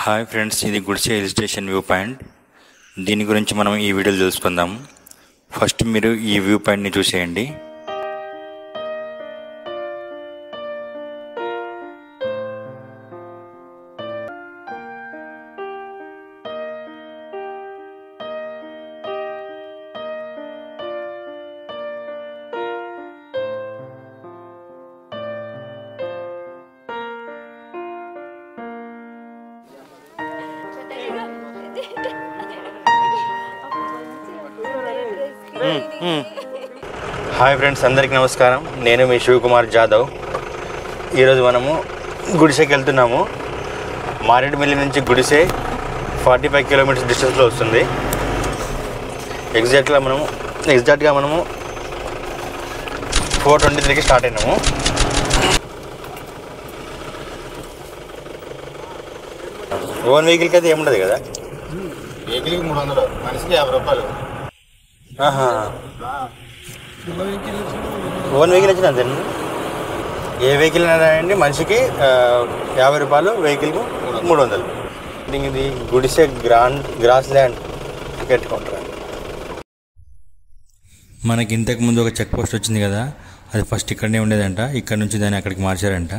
Hi friends ఇది గుడిసె hill station view point దీని గురించి మనం ఈ వీడియోలో తెలుసుకుందాం ఫస్ట్ మీరు ఈ వ్యూ పాయింట్ని చూసేయండి హాయ్ ఫ్రెండ్స్ అందరికీ నమస్కారం నేను మీ శివకుమార్ జాదవ్ ఈరోజు మనము గుడిసెకి వెళ్తున్నాము మారేడుమిల్లి నుంచి గుడిసె ఫార్టీ ఫైవ్ కిలోమీటర్స్ డిస్టెన్స్లో వస్తుంది ఎగ్జాక్ట్గా మనము ఎగ్జాక్ట్గా మనము ఫోర్ ట్వంటీ త్రీకి స్టార్ట్ అయినాము ఓన్ వెహికల్కి అయితే ఏముండదు కదా వెహికల్కి మూడు వందలు మనిషికి యాభై రూపాయలు ఆహా ఓన్ వెహికల్ వచ్చిన అంతే ఏ వెహికల్ అయినా అండి మనిషికి ఆ, యాభై రూపాయలు వెహికల్కు మూడు వందలు దీనికి ఇది Gudisa grand grass land ticket counter మనకి ఇంతకు ముందు ఒక చెక్ పోస్ట్ వచ్చింది కదా అది ఫస్ట్ ఇక్కడనే ఉండేదంట ఇక్కడ నుంచి దాన్ని అక్కడికి మార్చారంట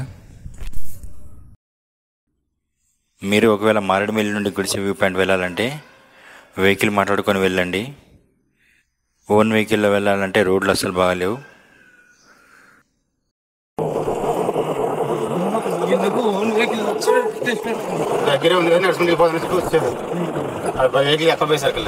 మీరు ఒకవేళ మారేడుమిల్లి నుండి గుడిసె వ్యూ పాయింట్ వెళ్ళాలంటే వెహికల్ మాట్లాడుకొని వెళ్ళండి ఓన్ వెహికల్లో వెళ్ళాలంటే రోడ్లు అస్సలు బాగాలేవు దగ్గరే ఉంది కానీ నడుచుకుంటూ వెళ్ళిపోతుంది చెప్పి వచ్చేది అది వెహికల్ ఎక్కడ పోయేసరికి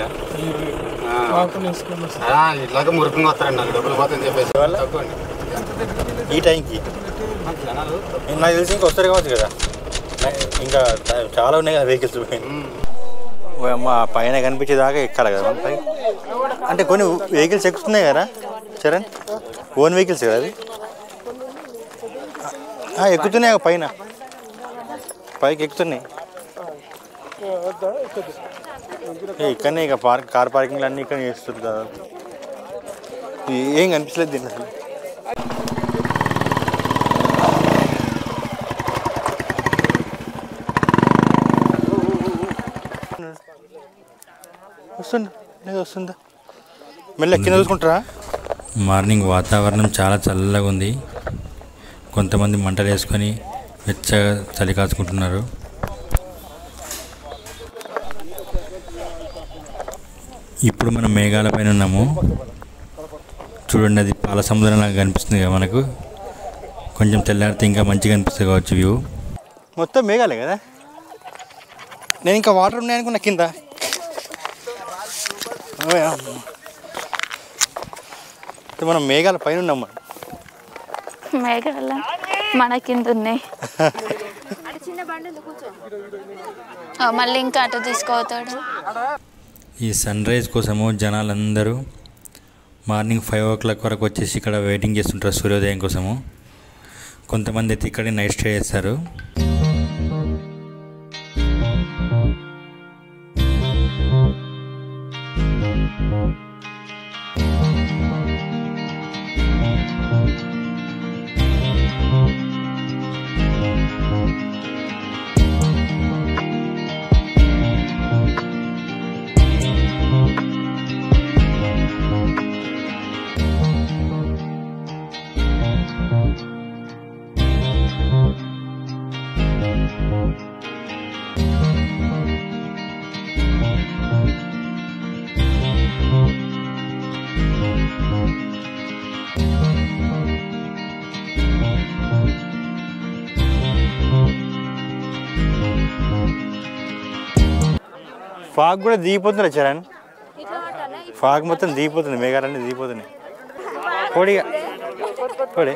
ఇట్లాగ మురుకంగా వస్తారండి నాకు డబ్బులు పోతాయని చెప్పేసి తక్కువండి ఈ టైంకి జనాలు నాకు తెలిసి ఇంకా వస్తారు కావచ్చు కదా ఇంకా చా- చాలా ఉన్నాయి కదా వెహికల్స్ మా పైన కనిపించేదాకా ఎక్కాలి కదా మనం పై అంటే కొన్ని వెహికల్స్ ఎక్కుతున్నాయి కదా చరణ్ ఓన్ వెహికల్స్ కదా అవి ఆ, ఎక్కుతున్నాయి కదా పైన పైకి ఎక్కుతున్నాయి ఏ, ఇక్కడనే ఇక పార్క్ కార్ పార్కింగ్లు అన్నీ ఇక్కడ చేస్తుంది కదా ఏం కనిపించలేదు దీన్ని అసలు వస్తుందా లేదు వస్తుందా మెల్ల కింద చూసుకుంటారా మార్నింగ్ వాతావరణం చాలా చల్లగా ఉంది కొంతమంది మంటలు వేసుకొని వెచ్చగా చలి కాచుకుంటున్నారు ఇప్పుడు మనం మేఘాల పైన ఉన్నాము చూడండి అది పాల సముద్రం లాగా కనిపిస్తుంది కదా మనకు కొంచెం తెల్లారితే ఇంకా మంచిగా అనిపిస్తుంది కావచ్చు వ్యూ మొత్తం మేఘాలే కదా నేను ఇంకా వాటర్ ఉన్నాయి అనుకున్నా కింద ఓయ్ అమ్మ. ఇప్పుడు మనం మేఘాల పైన ఉన్నాం మనం మేఘాల మన కింద ఉన్నాయి ఆ, మళ్ళీ ఇంకా అటు తీసుకుపోతాడు ఈ సన్ రైజ్ కోసము జనాలందరూ మార్నింగ్ ఫైవ్ ఓ క్లాక్ వరకు వచ్చేసి ఇక్కడ వెయిటింగ్ చేస్తుంటారు సూర్యోదయం కోసము కొంతమంది అయితే ఇక్కడే నైట్ స్టే చేస్తారు ఫాగ్ కూడా దిగిపోతుంది చరణ్ ఫాగ్ మొత్తం దిగిపోతుంది మేఘాలన్నీ దిగిపోతున్నాయి పొడిగా పొడి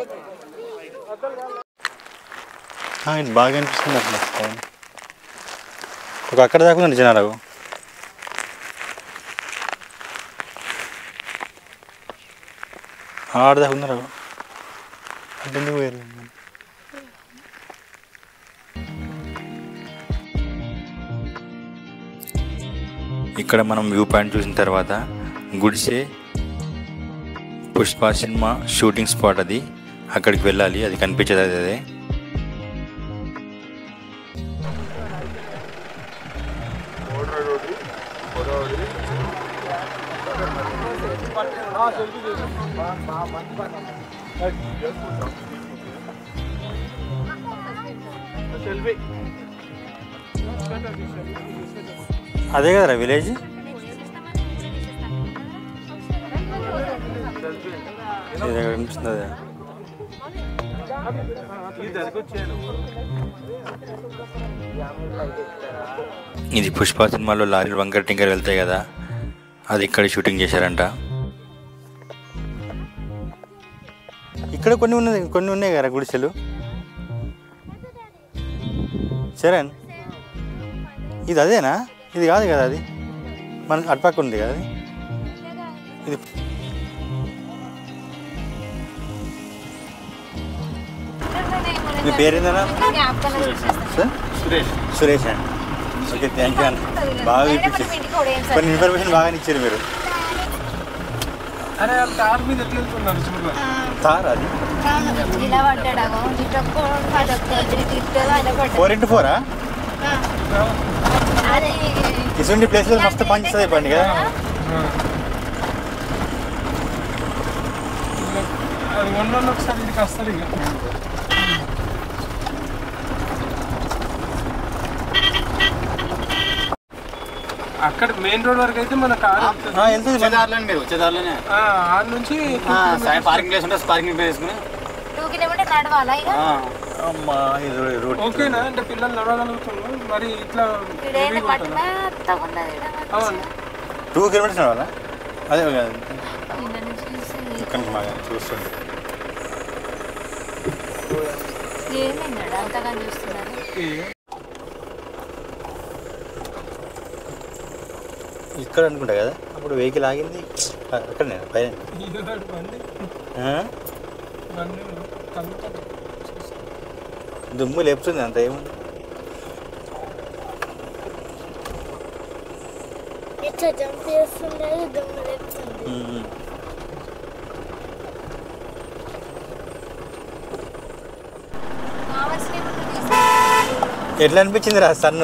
ఆ, ఇది బాగా అనిపిస్తుంది అట్లా పైన. ఒక అక్కడ దాకా ఉందండి జనాలకు ఆడ దాకా ఉన్నారు అంటే ఎందుకు పోయారు ఇక్కడ మనం వ్యూ పాయింట్ చూసిన తర్వాత Gudisa Pushpa cinema shooting spot అది అక్కడికి వెళ్ళాలి అది కనిపించేది అది అదే అదే కదరా విలేజ్ ఇది ఎక్కడ కనిపిస్తుంది అదే ఇది పుష్ప సినిమాలో లారీలు వంకర టింకర్ వెళ్తాయి కదా అది ఇక్కడ షూటింగ్ చేశారంట ఇక్కడ కొన్ని ఉన్నాయి కొన్ని ఉన్నాయి కదా గుడిసెలు చరణ్ ఇది అదేనా ఇది కాదు కదా అది మన అటుపక్క ఉంది కదా అది ఇది మీ పేరేందన్నా సార్ సురేష్ సురేష్ అండి ఓకే థ్యాంక్ యూ అండి బాగా ఇప్పించారు కొన్ని ఇన్ఫర్మేషన్ బాగా ఇచ్చారు మీరు అరే వాళ్ళ కార్ మీద ఎట్లా వెళ్తున్నారు చూడు తార్ అది ఇలా పడ్డాడు ఫోర్ ఇంటూ ఫోరా అదే ఇటువంటి ప్లేస్లో మస్తు పనిచేస్తుంది పండి కదా అది వన్ వన్ ఒకసారి ఇక్కడికి వస్తారు ఇక అక్కడ మెయిన్ రోడ్ వరకు అయితే మన కార్ వెళ్తుంది. ఆ, వెళ్తుంది మన- వచ్చేదారులోనే మీరు వచ్చేదారులోనే ఆ, ఆడ నుంచి సైడ్ పార్కింగ్ ప్లేస్ ఉంటే పార్కింగ్ ప్లేస్ వేసుకుని టూ కిలోమీటర్ నడవాలా ఇక ఆ, అమ్మా ఇది రోడ్ ఓకేనా అంటే పిల్లలు నడవగలుగుతున్నారు మరి ఇట్లా ఇడైనా పట్ల తగున్నది ఈడ మంచిగా. అవును టూ కిలోమీటర్స్ నడవాలా అదే ఒక- ఈడ నుంచి చూస్తే ఇక్కడ నుంచి బాగా చూస్తుంది ఏమైందాడు అంతగా చూస్తున్నారు ఇక్కడ అనుకుంటా కదా అప్పుడు వెహికల్ ఆగింది అక్కడ నేను పైన ఇది ఒకటి బండి ఆ? బండి కలుగుతుంది దుమ్ము లేపుతుంది అంత ఏముంది ఇట్లా జంప్ చేస్తుండేది దుమ్ము లేపుతుంది ఉమ్. కావాల్సిన తీసుకు ఎట్లా అనిపించింది రా సన్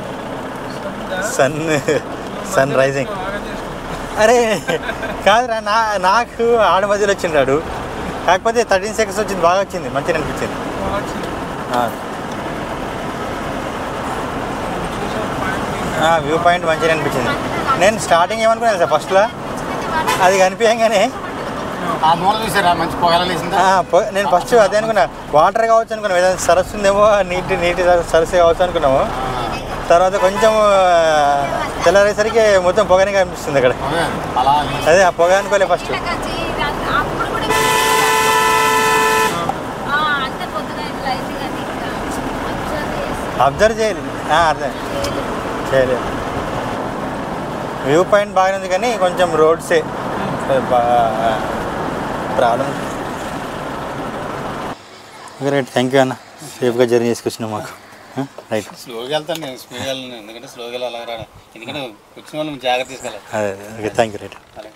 సన్ సన్ రైజింగ్ అరే కాదురా నా నాకు ఆడ మధ్యలో వచ్చిండాడు కాకపోతే థర్టీన్ సెకండ్స్ వచ్చింది బాగా వచ్చింది మంచిగా అనిపించింది వ్యూ పాయింట్ మంచిగా అనిపించింది నేను స్టార్టింగ్ ఏమనుకున్నాను సార్ ఫస్ట్లో అది కనిపించగానే ఆ మూల చూసారా మంచి పొగల వేసిందా ఆ, పో- నేను ఫస్ట్ అదే అనుకున్నా వాటర్ కావచ్చు అనుకున్నాం ఏదైనా సరస్సు ఉందేమో నీటి నీటి సరస్సు కావచ్చు అనుకున్నాము తర్వాత కొంచెం ఆ, తెల్లారేసరికి మొత్తం పొగనే కనిపిస్తుంది అక్కడ అదే, అలా అదే ఆ పొగ అనుకోలే ఫస్ట్ అప్పుడు కూడా ఆ, అంత పొద్దున లైట్ కానీ ఇంకా observe చేసి అబ్జర్వ్ చేయాలి ఆ, అర్థం చేయలేదు వ్యూ పాయింట్ బాగానే ఉంది కానీ కొంచెం రోడ్సే problem okay right thank you అన్న సేఫ్గా జర్నీ చేసుకొచ్చినావు మాకు రైట్ స్లోగా వెళ్తాను నేను స్పీడ్గా వెళ్ళను ఎందుకంటే స్లోగా వెళ్ళాలి ఎందుకంటే వచ్చిన వాళ్ళు జాగ్రత్త తీసుకెళ్ళాలి అదే ఓకే థ్యాంక్ యూ రైట్ అలాగే